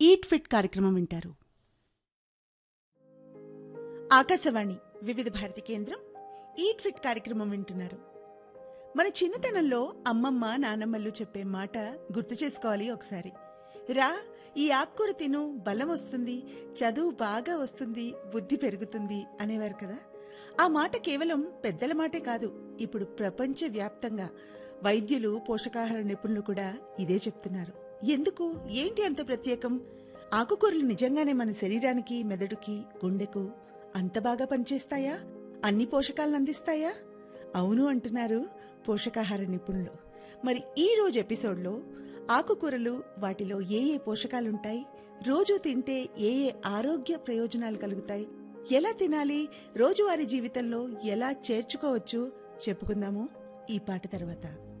eat fit కార్యక్రమం వింటారు ఆకాశవాణి వివిధ భారతి కేంద్రం ఈట్ ఫిట్ కార్యక్రమం వింటున్నారు మన చిన్నతనంలో అమ్మమ్మ నానమ్మలు చెప్పే మాట గుర్తు చేసుకోవాలి ఒకసారి రా ఈ ఆకుకూర తిను బలం వస్తుంది చదువు బాగా వస్తుంది బుద్ధి పెరుగుతుంది అనేవారు కదా ఆ మాట కేవలం పెద్దల మాటే కాదు ఇప్పుడు ప్రపంచ వ్యాప్తంగా వైద్యులు పోషకాహార నిపుణులు కూడా ఇదే చెప్తున్నారు ఎందుకు ఏంటి అంత ప్రత్యేకం ఆకుకూరలు నిజంగానే మన శరీరానికి మెదడుకి గుండెకు అంత బాగా పనిచేస్తాయా అన్ని పోషకాలను అందిస్తాయా అవును అంటున్నారు పోషకాహార నిపుణులు మరి ఈ రోజు ఎపిసోడ్లో ఆకుకూరలు వాటిలో ఏ ఏ పోషకాలుంటాయి రోజు తింటే ఏ ఏ ఆరోగ్య ప్రయోజనాలు కలుగుతాయి ఎలా తినాలి రోజువారీ జీవితంలో ఎలా చేర్చుకోవచ్చు చెప్పుకుందాము ఈ పాట తర్వాత